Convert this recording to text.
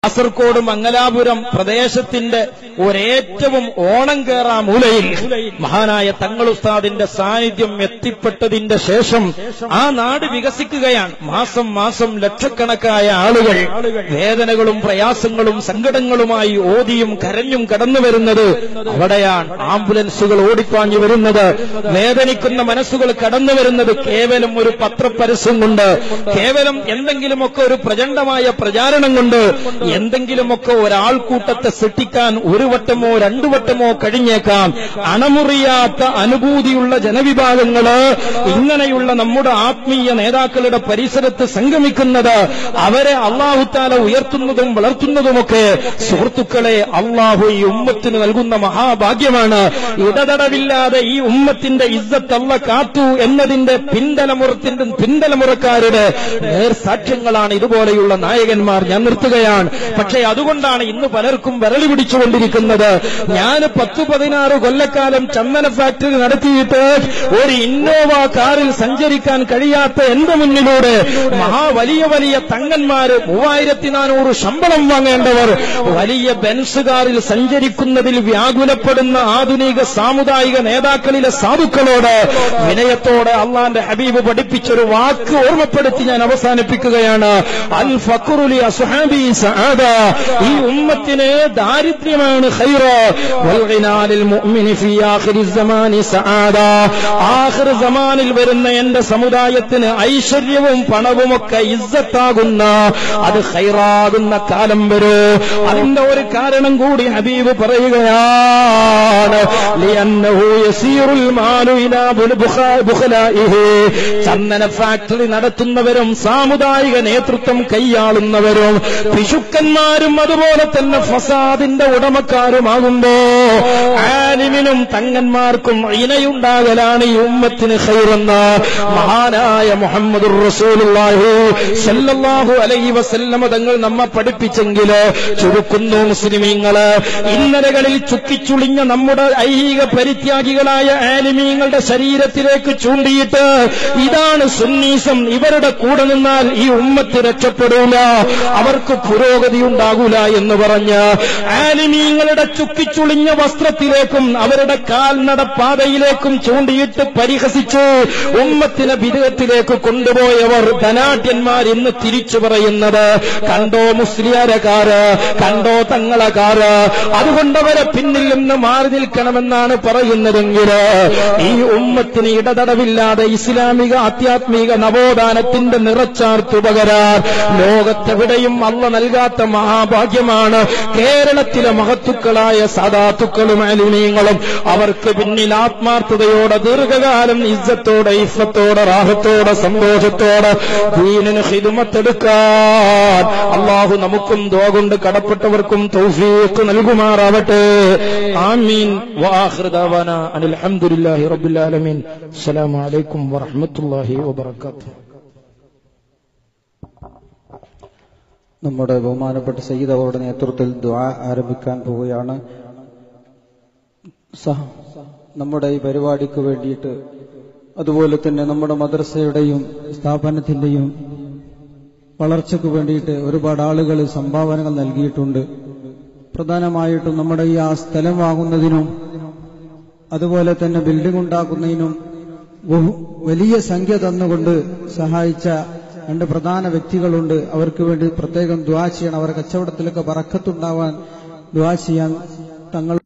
കാസർഗോഡ് മംഗലാപുരം പ്രദേശത്തിന്റെ ഒരേറ്റവും ഓണം കേറാ മൂലയിൽ മഹാനായ തങ്ങൾ ഉസ്താദിന്റെ സാന്നിധ്യം എത്തിപ്പെട്ടതിന്റെ ശേഷം ആ നാട് വികസിക്കുകയാണ് മാസം മാസം ലക്ഷക്കണക്കായ ആളുകൾ വേദനകളും പ്രയാസങ്ങളും സങ്കടങ്ങളുമായി ഓതിയും കരഞ്ഞും കടന്നു വരുന്നത് അവിടെയാണ് ആംബുലൻസുകൾ ഓടിപ്പാഞ്ഞു വരുന്നത് വേദനിക്കുന്ന മനസ്സുകൾ കടന്നു വരുന്നത് കേവലം ഒരു പത്രപരസ്യം കൊണ്ട് കേവലം എന്തെങ്കിലുമൊക്കെ ഒരു പ്രചണ്ഡമായ പ്രചാരണം കൊണ്ട് എന്തെങ്കിലുമൊക്കെ ഒരാൾക്കൂട്ടത്തെ സൃഷ്ടിക്കാൻ ഒരു വട്ടമോ രണ്ടു വട്ടമോ കഴിഞ്ഞേക്കാം അണമുറിയാത്ത അനുഭൂതിയുള്ള ജനവിഭാഗങ്ങള് ഇങ്ങനെയുള്ള നമ്മുടെ ആത്മീയ നേതാക്കളുടെ പരിസരത്ത് സംഗമിക്കുന്നത് അവരെ അള്ളാഹുത്താല ഉയർത്തുന്നതും വളർത്തുന്നതുമൊക്കെ സുഹൃത്തുക്കളെ അള്ളാഹു ഈ ഉമ്മത്തിന് നൽകുന്ന മഹാഭാഗ്യമാണ് ഇടതടവില്ലാതെ ഈ ഉമ്മത്തിന്റെ ഇസ്സത്തല്ല കാത്തു എന്നതിന്റെ പിന്തലമുറത്തിന്റെ പിന്തലമുറക്കാരുടെ നേർസാക്ഷ്യങ്ങളാണ് ഇതുപോലെയുള്ള നായകന്മാർ ഞാൻ നിർത്തുകയാണ് പക്ഷേ അതുകൊണ്ടാണ് ഇന്ന് പലർക്കും വിരളി പിടിച്ചുകൊണ്ടിരിക്കുന്നത് ഞാൻ പത്തു പതിനാറ് കൊല്ലക്കാലം ചന്ദന ഫാക്ടറി നടത്തിയിട്ട് ഒരു ഇന്നോവ കാറിൽ സഞ്ചരിക്കാൻ കഴിയാത്ത എന്റെ മുന്നിലൂടെ മഹാ വലിയ വലിയ തങ്ങന്മാര് മൂവായിരത്തി നാനൂറ് ശമ്പളം വാങ്ങേണ്ടവർ വലിയ ബെൻസ് കാറിൽ സഞ്ചരിക്കുന്നതിൽ വ്യാകുലപ്പെടുന്ന ആധുനിക സാമുദായിക നേതാക്കളിലെ സാധുക്കളോട് വിനയത്തോടെ അള്ളാന്റെ ഹബീബ് പഠിപ്പിച്ചൊരു വാക്ക് ഓർമ്മപ്പെടുത്തി ഞാൻ അവസാനിപ്പിക്കുകയാണ് അൽ ഫക്കുറുലി അസുഹാബി സആദ ഈ ഉമ്മത്തിന് ദാരിദ്ര്യമാണ് ഖൈറ വൽഗിനാലിൽ മുഅ്മിനി ഫീ ആഖിരി സമാനി സആദ ആഖിർ സമാനിൽ വരുന്ന എന്റെ സമുദായത്തിന് ഐശ്വര്യവും പണവുമൊക്കെ ഇസ്സത്താകുന്ന അത് ഖൈറാകുന്ന കാലം വരൂ അതിന്റെ ഒരു കാരണം കൂടി ഹബീബ് പറയുകയാണ് ലിയന്നഹു യസീറുൽ മാലു ഇലാ ബുഖ- ബുഖലാഇഹി ചന്ദന ഫാക്ടറി നടത്തുന്നവരും സാമുദായിക നേതൃത്വം കൈയാളുന്നവരും പിശുക്കന്മാരും അതുപോലെ തന്നെ ഫസാദിന്റെ ഉടമക്കാരുമാകുമ്പോ ആലിമിനും തങ്ങന്മാർക്കും ഇനയുണ്ടാകലാണ് ഈ ഉമ്മത്തിന് ഖൈറെന്ന് മഹാനായ മുഹമ്മദ് റസൂലുള്ളാഹി സല്ലല്ലാഹു അലൈഹി വസല്ലമ തങ്ങൾ നമ്മെ പഠിപ്പിച്ചെങ്കില് ചുരുക്കുന്നു മുസ്ലിമീങ്ങള് ഇന്നലകളിൽ ചുക്കിച്ചുളിഞ്ഞ നമ്മുടെ ഐഹിക പരിത്യാഗികളായ ആലിമീങ്ങളുടെ ശരീരത്തിലേക്ക് ചൂണ്ടിയിട്ട് ഇതാണ് സുന്നീസം ഇവരുടെ കൂടെ നിന്നാൽ ഈ ഉമ്മത്ത് രക്ഷപ്പെടൂല അവർക്ക് പുരോഗതി ഉണ്ടാകൂല എന്ന് പറഞ്ഞ് ആലിമീങ്ങളുടെ ചുക്കിച്ചുളിഞ്ഞ വസ്ത്രത്തിലേക്കും അവരുടെ കാൽനട പാതയിലേക്കും ചൂണ്ടിയിട്ട് പരിഹസിച്ചു ഉമ്മത്തിനെ വിധേയത്തിലേക്ക് കൊണ്ടുപോയവർ ധനാഢ്യന്മാർ ഇന്ന് തിരിച്ചു പറയുന്നത് കണ്ടോ മുസ്ലിയാരക്കാര് കണ്ടോ തങ്ങളക്കാര് അതുകൊണ്ടവരെ പിന്നിൽ നിന്ന് മാറി നിൽക്കണമെന്നാണ് പറയുന്നതെങ്കിൽ ഈ ഉമ്മത്തിന് ഇടതടവില്ലാതെ ഇസ്ലാമിക ആധ്യാത്മിക നവോത്ഥാനത്തിന്റെ നിറച്ചാർത്ത് പകരാൻ ലോകത്തെവിടെയും അല്ല നൽകാത്ത മഹാഭാഗ്യമാണ് കേരളത്തിലെ മഹത്തുക്കളായ സാധാത്തുക്കളും അലുമീങ്ങളും അവർക്ക് പിന്നിൽ ആത്മാർത്ഥതയോടെ ദീർഘകാലം ഇജ്ജത്തോടെ ഇഫത്തോടെ റാഹത്തോടെ സന്തോഷത്തോടെ ദീനിന് ഹിദുമത്തെടുക്കാൻ അള്ളാഹു നമുക്കും ദുആ കൊണ്ട് കടപ്പെട്ടവർക്കും തൗഫീഖ് നൽകുമാറാവട്ടെ ആമീൻ വാഖിർ ദഅവാന അനിൽ ഹംദുലില്ലാഹി റബ്ബിൽ ആലമീൻ അസ്സലാമു അലൈക്കും വറഹ്മത്തുള്ളാഹി വബറകാതുഹു നമ്മുടെ ബഹുമാനപ്പെട്ട സയ്യിദ് അവരുടെ നേതൃത്വത്തിൽ ദ്വാ ആരംഭിക്കാൻ പോവുകയാണ് സഹ നമ്മുടെ ഈ പരിപാടിക്ക് വേണ്ടിയിട്ട് അതുപോലെ തന്നെ നമ്മുടെ മദ്രസയുടെയും സ്ഥാപനത്തിന്റെയും വളർച്ചയ്ക്ക് വേണ്ടിയിട്ട് ഒരുപാട് ആളുകൾ സംഭാവനകൾ നൽകിയിട്ടുണ്ട് പ്രധാനമായിട്ടും നമ്മുടെ ഈ ആ സ്ഥലം വാങ്ങുന്നതിനും അതുപോലെ തന്നെ ബിൽഡിംഗ് ഉണ്ടാക്കുന്നതിനും ബഹു- വലിയ സംഖ്യ തന്നുകൊണ്ട് സഹായിച്ച രണ്ട് പ്രധാന വ്യക്തികളുണ്ട് അവർക്ക് വേണ്ടി പ്രത്യേകം ദ്വാ ചെയ്യണം അവരുടെ കച്ചവടത്തിലൊക്കെ പറക്കത്തുണ്ടാവാൻ ദ്വാ ചെയ്യാൻ തങ്ങൾ